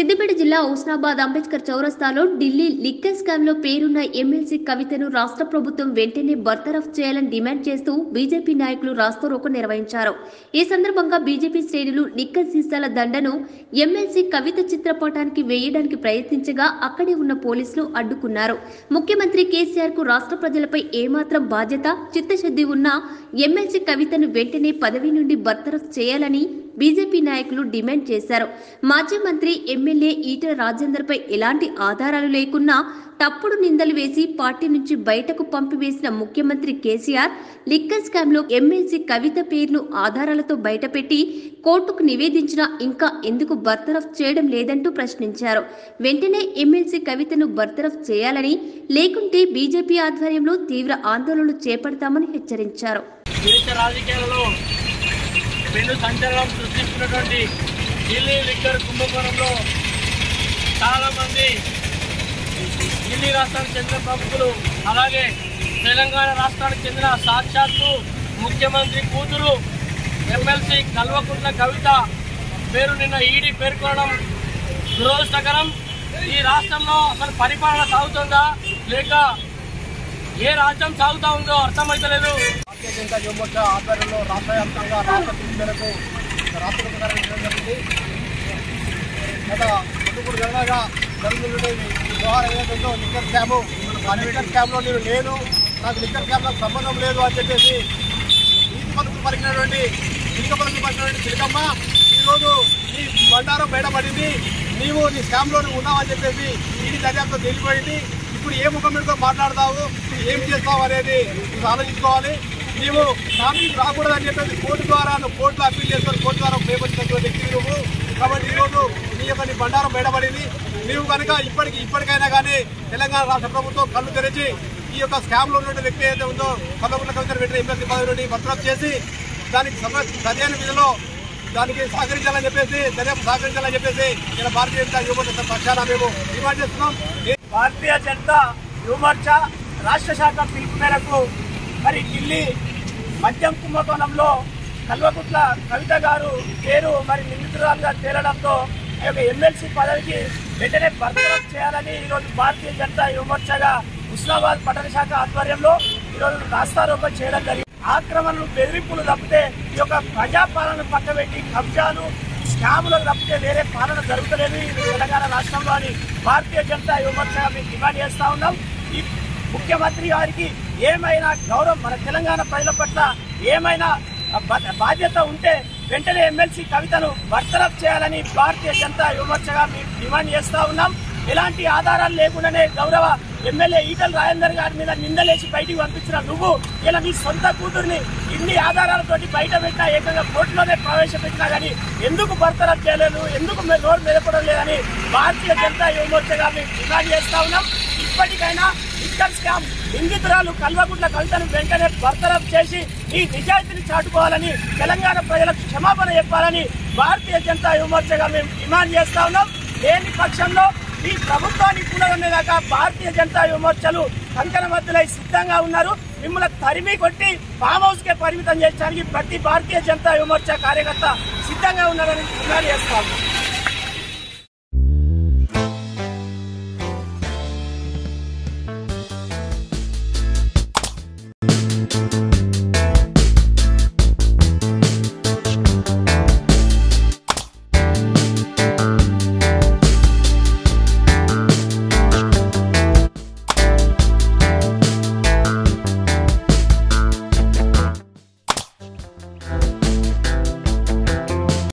సిద్దిపేట జిల్లా హుస్నాబాద్ అంబేద్కర్ చౌరస్తాలో Delhi liquor scam లో పేరున్న ఎమ్మెల్సీ కవితను రాష్ట్ర ప్రభుత్వం వెంటనే బర్తరఫ్ చేయాలని డిమాండ్ చేస్తూ బీజేపీ నాయకులు రాస్తారోకో నిర్వహించారు ఈ సందర్భంగా బీజేపీ శ్రేణులు లిక్కర్ సీసాల దండను ఎమ్మెల్సీ కవిత చిత్రపటానికి వేయడానికి ప్రయత్నించగా అక్కడే ఉన్న పోలీసులు అడ్డుకున్నారు ముఖ్యమంత్రి కేసీఆర్ కు రాష్ట్ర ప్రజలపై ఏమాత్రం బాధ్యత చిత్తశుద్ధి ఉన్నా ఎమ్మెల్సీ కవితను వెంటనే పదవి నుండి బర్తరఫ్ చేయాలని బీజేపీ నాయకులు డిమాండ్ చేశారు మాజీ మంత్రి ఎమ్మెల్యే ఈటల రాజేందర్పై ఎలాంటి ఆధారాలు లేకున్నా తప్పుడు నిందలు వేసి పార్టీ నుంచి బయటకు పంపివేసిన ముఖ్యమంత్రి కేసీఆర్ లిక్కర్ స్కామ్ లో ఎమ్మెల్సీ కవిత పేరును ఆధారాలతో బయటపెట్టి కోర్టుకు నివేదించినా ఇంకా ఎందుకు బర్తరఫ్ చేయడం లేదంటూ ప్రశ్నించారు వెంటనే ఎమ్మెల్సీ కవితను బర్తరఫ్ చేయాలని లేకుంటే బీజేపీ ఆధ్వర్యంలో తీవ్ర ఆందోళనలు చేపడతామని హెచ్చరించారు దేశ రాజకీయాలలో పెను సంచలనం సృష్టిస్తున్నటువంటి ఢిల్లీ లిక్కర్ కుంభకోణంలో చాలామంది ఢిల్లీ రాష్ట్రానికి చెందిన ప్రముఖులు అలాగే తెలంగాణ రాష్ట్రానికి చెందిన సాక్షాత్తు ముఖ్యమంత్రి కూతురు ఎమ్మెల్సీ కల్వకుంట్ల కవిత పేరు నిన్న ఈడీ పేర్కొనడం దురదృష్టకరం ఈ రాష్ట్రంలో అసలు పరిపాలన సాగుతుందా లేక ఏ రాజ్యం సాగుతా ఉందో అర్థమైతలేదు భారతీయ జనతా యువమోర్చా ఆధ్వర్యంలో రాష్ట్ర వ్యాప్తంగా రాష్ట్ర పిలుపు మేరకు రాష్ట్ర ప్రకారం జరిగింది గత రెండు మూడు నెలలుగా జరుగుతున్నటువంటి ఈ వ్యవహారం ఏదైతే ఉందో లిక్కర్ స్కాము ఆ లిక్కర్ స్కామ్లో నేను లేను నాకు లిక్కర్ స్కామ్లో సంబంధం లేదు అని చెప్పేసి నీతి పలుకులు పలికినటువంటి చిలక పలుకులు పలికినటువంటి చిలకమ్మ ఈరోజు నీ బండారం బయటపడింది నీవు నీ స్కామ్లో నువ్వు ఉన్నావని చెప్పేసి ఈ దర్యాప్తు తెలిసిపోయింది ఇప్పుడు ఏ ముఖం మీద మాట్లాడతావు ఇప్పుడు ఏం చేస్తావు అనేది నువ్వు ఆలోచించుకోవాలి నీవు నామినీకి రాకూడదని చెప్పేసి కోర్టు ద్వారా నువ్వు కోర్టులో అప్పీల్ చేసుకొని కోర్టు ద్వారా పేపర్చినటువంటి వ్యక్తి నువ్వు కాబట్టి ఈరోజు నీ యొక్క నీ బండారం బయటపడింది నీవు కనుక ఇప్పటికి ఇప్పటికైనా కానీ తెలంగాణ రాష్ట్ర ప్రభుత్వం కళ్ళు తెరిచి ఈ యొక్క స్కామ్లో ఉన్న వ్యక్తి ఏదైతే ఉందో పదకొండు కవితలు పెట్టిన ఎమ్మెల్సీ పదవి నుండి బర్తరఫ్ చేసి దానికి సమ సరైన విధిలో దానికి సహకరించాలని చెప్పేసి దర్యాప్తు సహకరించాలని చెప్పేసి ఇలా భారతీయ జనతా యువత పక్షాన మేము డిమాండ్ చేస్తున్నాం భారతీయ జనతా యువమోర్చా రాష్ట్ర శాఖ పిలుపు మేరకు మరి ఢిల్లీ మద్యం కుంభకోణంలో కల్వకుట్ల కవిత గారు పేరు మరి నిందితురాలుగా తేలడంతో ఆ యొక్క ఎమ్మెల్సీ పదవికి వెంటనే బర్తరఫ్ చేయాలని ఈరోజు భారతీయ జనతా యువమోర్చాగా హుస్నాబాద్ పట్టణ శాఖ ఆధ్వర్యంలో ఈరోజు రాస్తారోపణ చేయడం జరిగింది ఆక్రమణలు బెదిరింపులు తప్పితే ఈ యొక్క ప్రజాపాలన పక్కబెట్టి కబ్జాలు స్కాములకు తప్పితే వేరే పాలన జరుగుతలేదు ఈ తెలంగాణ రాష్ట్రంలో అని భారతీయ జనతా యువమోర్చా మేము డిమాండ్ చేస్తా ఉన్నాం ఈ ముఖ్యమంత్రి గారికి ఏమైనా గౌరవం మన తెలంగాణ ప్రజల పట్ల ఏమైనా బా- బాధ్యత ఉంటే వెంటనే ఎమ్మెల్సీ కవితను బర్తరఫ్ చేయాలని భారతీయ జనతా యువమోర్చగా మేము డిమాండ్ చేస్తా ఉన్నాం ఎలాంటి ఆధారాలు లేకుండానే గౌరవ ఎమ్మెల్యే ఈటల రాజేందర్ గారి మీద నిందలేసి బయటికి పంపించిన నువ్వు ఇలా నీ సొంత కూతుర్ని ఇన్ని ఆధారాలతోటి బయట పెట్టినా ఏకంగా కోర్టులోనే ప్రవేశపెట్టినా కానీ ఎందుకు బర్తరఫ్ చేయలేదు ఎందుకు మే- నోరు మెదపడం లేదని భారతీయ జనతా యువమోర్చగా మేము డిమాండ్ చేస్తా ఉన్నాం ఇప్పటికైనా లిక్కర్ స్కామ్ నిందితురాలు కల్వకుంట్ల కవితను వెంటనే బర్తరఫ్ చేసి ఈ నిజాయితీని చాటుకోవాలని తెలంగాణ ప్రజలకు క్షమాపణ చెప్పాలని భారతీయ జనతా యువమోర్చగా మేము డిమాండ్ చేస్తా ఉన్నాం లేని పక్షంలో ఈ ప్రభుత్వాన్ని కూడగొనేదాకా భారతీయ జనతా యువమోర్చలు కంకణ మధ్యలో సిద్ధంగా ఉన్నారు మిమ్మల్ని తరిమి కొట్టి ఫామ్ హౌస్ కే పరిమితం చేయడానికి ప్రతి భారతీయ జనతా యువమోర్చా కార్యకర్త సిద్ధంగా ఉన్నారని డిమాండ్ చేస్తాము